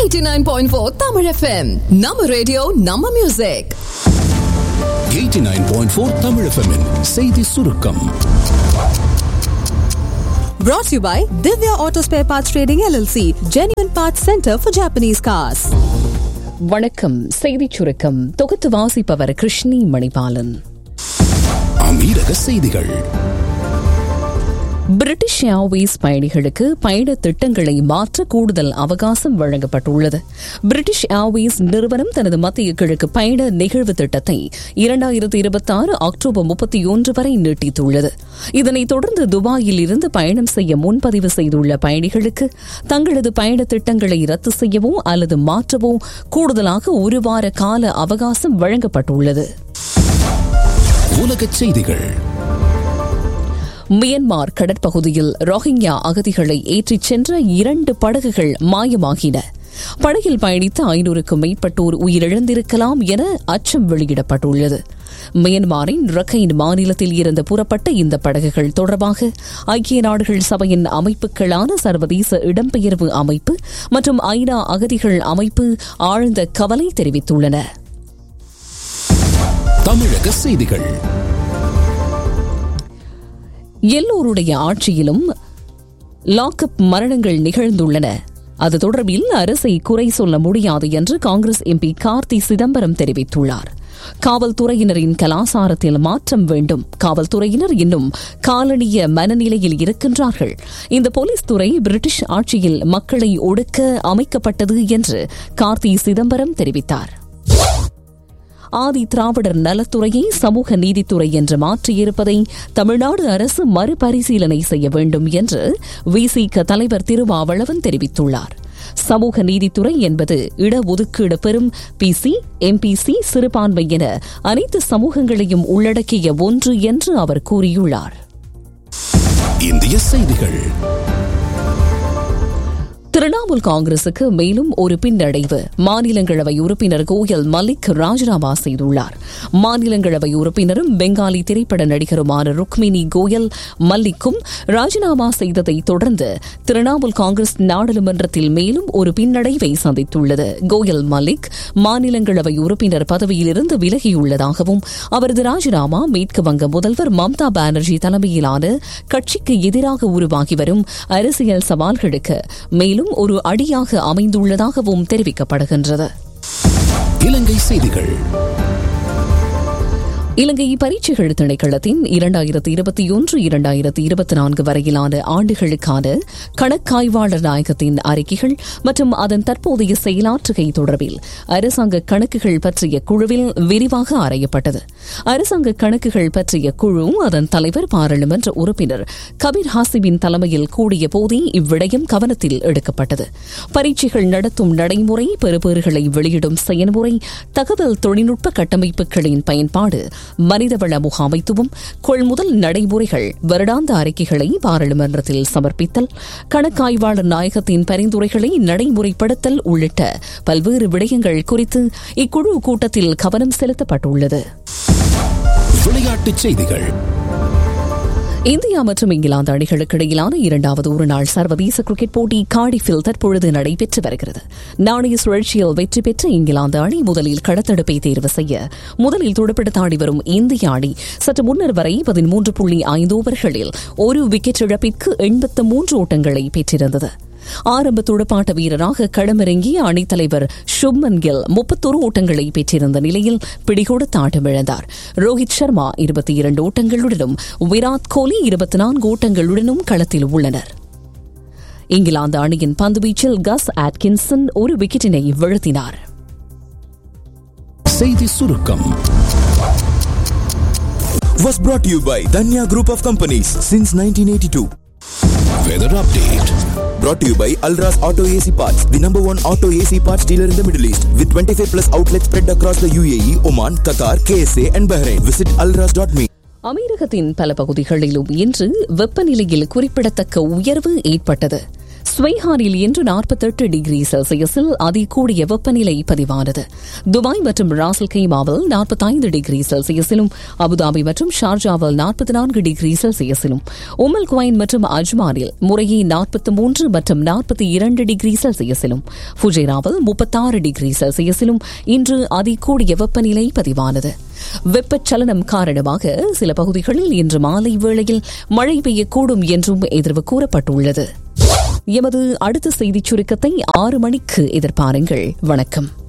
89.4 Tamil FM. நம்ம radio நம்ம music 89.4 Tamil FM -இன் செய்தி சுருக்கம் Brought to you by Divya Auto Spare Parts Trading LLC, Genuine Parts Center for Japanese Cars. வணக்கம் செய்திச் சுருக்கம் தொகுத்து வாசிப்பவர் கிருஷ்ணி மணிபாலன் அமீரக செய்திகள் பிரிட்டிஷ் ஏர்வேஸ் பயணிகளுக்கு பயண திட்டங்களை மாற்ற கூடுதல் அவகாசம் வழங்கப்பட்டுள்ளது பிரிட்டிஷ் ஏர்வேஸ் நிறுவனம் தனது மத்திய கிழக்கு பயண நிகழ்வு திட்டத்தை இரண்டாயிரத்தி இருபத்தி ஆறு அக்டோபர் முப்பத்தி ஒன்று வரை நீட்டித்துள்ளது இதனைத் தொடர்ந்து துபாயில் இருந்து பயணம் செய்ய முன்பதிவு செய்துள்ள பயணிகளுக்கு தங்களது பயண திட்டங்களை ரத்து செய்யவோ அல்லது மாற்றவோ கூடுதலாக ஒரு வார கால அவகாசம் வழங்கப்பட்டுள்ளது உலகச் செய்திகள் மியன்மார் கடற்பகுதியில் ரோஹிங்யா அகதிகளை ஏற்றிச் சென்ற இரண்டு படகுகள் மாயமாகின படகில் பயணித்த ஐநூறுக்கும் மேற்பட்டோர் உயிரிழந்திருக்கலாம் என அச்சம் வெளியிடப்பட்டுள்ளது மியன்மாரின் ரக்கைன் மாநிலத்தில் இருந்து புறப்பட்ட இந்த படகுகள் தொடர்பாக ஐக்கிய நாடுகள் சபையின் அமைப்புகளான சர்வதேச இடம்பெயர்வு அமைப்பு மற்றும் ஐநா அகதிகள் அமைப்பு ஆழ்ந்த கவலை தெரிவித்துள்ளன தமிழக செய்திகள் எல்லோருடைய ஆட்சியிலும் லாக்அப் மரணங்கள் நிகழ்ந்துள்ளன அது தொடர்பில் அரசை குறை சொல்ல முடியாது என்று காங்கிரஸ் எம்பி கார்த்தி சிதம்பரம் தெரிவித்துள்ளார் காவல்துறையினரின் கலாசாரத்தில் மாற்றம் வேண்டும் காவல்துறையினர் இன்னும் காலனிய மனநிலையில் இருக்கின்றார்கள் இந்த போலீஸ் துறை பிரிட்டிஷ் ஆட்சியில் மக்களை ஒடுக்க அமைக்கப்பட்டது என்று கார்த்தி சிதம்பரம் தெரிவித்தார் ஆதி திராவிடர் நலத்துறையை சமூக நீதித்துறை என்று மாற்றியிருப்பதை தமிழ்நாடு அரசு மறுபரிசீலனை செய்ய வேண்டும் என்று விசிக தலைவர் திருமாவளவன் தெரிவித்துள்ளார் சமூக நீதித்துறை என்பது இடஒதுக்கீடு பெறும் பிசி எம்பிசி சிறுபான்மை என அனைத்து சமூகங்களையும் உள்ளடக்கிய ஒன்று என்று அவர் கூறியுள்ளார் இந்திய செய்திகள் திரிணாமுல் காங்கிரசுக்கு மேலும் ஒரு பின்னடைவு மாநிலங்களவை உறுப்பினர் கோயல் மல்லிக் ராஜினாமா செய்துள்ளார் மாநிலங்களவை உறுப்பினரும் பெங்காலி திரைப்பட நடிகருமான ருக்மினி கோயல் மல்லிக்கும் ராஜினாமா செய்ததை தொடர்ந்து திரிணாமுல் காங்கிரஸ் நாடாளுமன்றத்தில் மேலும் ஒரு பின்னடைவை சந்தித்துள்ளது கோயல் மல்லிக் மாநிலங்களவை உறுப்பினர் பதவியிலிருந்து விலகியுள்ளதாகவும் அவரது ராஜினாமா மேற்கு வங்க முதல்வர் மம்தா பானர்ஜி தலைமையிலான கட்சிக்கு எதிராக உருவாகி வரும் அரசியல் சவால்களுக்கு மேலும் ஒரு அடியாக அமைந்துள்ளதாகவும் தெரிவிக்கப்படுகின்றது இலங்கை செய்திகள் இலங்கை பரீட்சைகள் திணைக்களத்தின் இரண்டாயிரத்தி இருபத்தி ஒன்று இரண்டாயிரத்தி இருபத்தி நான்கு வரையிலான ஆண்டுகளுக்கான கணக்காய்வாளர் நாயகத்தின் அறிக்கைகள் மற்றும் அதன் தற்போதைய செயலாற்றுகை தொடர்பில் அரசாங்க கணக்குகள் பற்றிய குழுவில் விரிவாக ஆராயப்பட்டது அரசாங்க கணக்குகள் பற்றிய குழு அதன் தலைவர் பாராளுமன்ற உறுப்பினர் கபீர் ஹாசிமின் தலைமையில் கூடிய போதே இவ்விடயம் கவனத்தில் எடுக்கப்பட்டது பரீட்சைகள் நடத்தும் நடைமுறை பெறுபேறுகளை வெளியிடும் செயல்முறை தகவல் தொழில்நுட்ப கட்டமைப்புகளின் பயன்பாடு மனிதவள முகாமைத்துவம் கொள்முதல் நடைமுறைகள் வருடாந்த அறிக்கைகளை பாராளுமன்றத்தில் சமர்ப்பித்தல் கணக்காய்வாளர் நாயகத்தின் பரிந்துரைகளை நடைமுறைப்படுத்தல் உள்ளிட்ட பல்வேறு விடயங்கள் குறித்து இக்குழு கூட்டத்தில் கவனம் செலுத்தப்பட்டுள்ளது விளையாட்டுச் செய்திகள் இந்தியா மற்றும் இங்கிலாந்து அணிகளுக்கு இடையிலான இரண்டாவது ஒருநாள் சர்வதேச கிரிக்கெட் போட்டி காடிஃபில் தற்பொழுது நடைபெற்று வருகிறது நாணய சுழற்சியில் வெற்றி பெற்ற இங்கிலாந்து அணி முதலில் கடத்தடுப்பை தேர்வு செய்ய முதலில் துடுப்படுத்தாடி வரும் இந்திய அணி சற்று முன்னர் வரை பதிமூன்று புள்ளி ஐந்து ஓவர்களில் ஒரு விக்கெட் இழப்பிற்கு எண்பத்து மூன்று ஓட்டங்களை பெற்றிருந்தது ஆரம்ப துடுப்பாட்ட வீரராக களமிறங்கிய அணித்தலைவர் சுப்மன் கில் முப்பத்தொரு ஓட்டங்களை பெற்றிருந்த நிலையில் பிடிகொடுத்து ஆட்டமிழந்தார் ரோஹித் சர்மா இருபத்தி இரண்டு ஓட்டங்களுடனும் விராட் கோலி இருபத்தி நான்கு ஓட்டங்களுடனும் களத்தில் உள்ளனர் இங்கிலாந்து அணியின் பந்துவீச்சில் கஸ் ஆட்கின்சன் ஒரு விக்கெட்டினை வீழ்த்தினார் செய்தி சுருக்கம் was brought to you by Danya Group of Companies since 1982. Weather update Brought to you by Alras Auto AC Parts, the number one auto AC parts dealer in the Middle East, with 25 plus outlets spread across the UAE, Oman, Qatar, KSA, and Bahrain. Visit alras.me. அமீரகத்தின் பல பகுதிகளிலும் இன்று வெப்பநிலையில் குறிப்பிடத்தக்க உயர்வு ஏற்பட்டது ஸ்வைஹாரில் இன்று நாற்பத்தெட்டு டிகிரி செல்சியஸில் அதிகூடிய வெப்பநிலை பதிவானது துபாய் மற்றும் ராசல் கைமாவில் நாற்பத்தைந்து டிகிரி செல்சியஸிலும் அபுதாபி மற்றும் ஷார்ஜாவில் நாற்பத்தி நான்கு டிகிரி செல்சியஸிலும் உமல் குவைன் மற்றும் அஜ்மானில் முறையே நாற்பத்தி மூன்று மற்றும் நாற்பத்தி இரண்டு டிகிரி செல்சியஸிலும் ஃபுஜேராவில் முப்பத்தாறு டிகிரி செல்சியஸிலும் இன்று அதிகூடிய வெப்பநிலை பதிவானது வெப்பச்சலனம் காரணமாக சில பகுதிகளில் இன்று மாலை வேளையில் மழை பெய்யக்கூடும் என்றும் எதிர்வு கூறப்பட்டுள்ளது எமது அடுத்த செய்திச் சுருக்கத்தை ஆறு மணிக்கு எதிர்பாருங்கள் வணக்கம்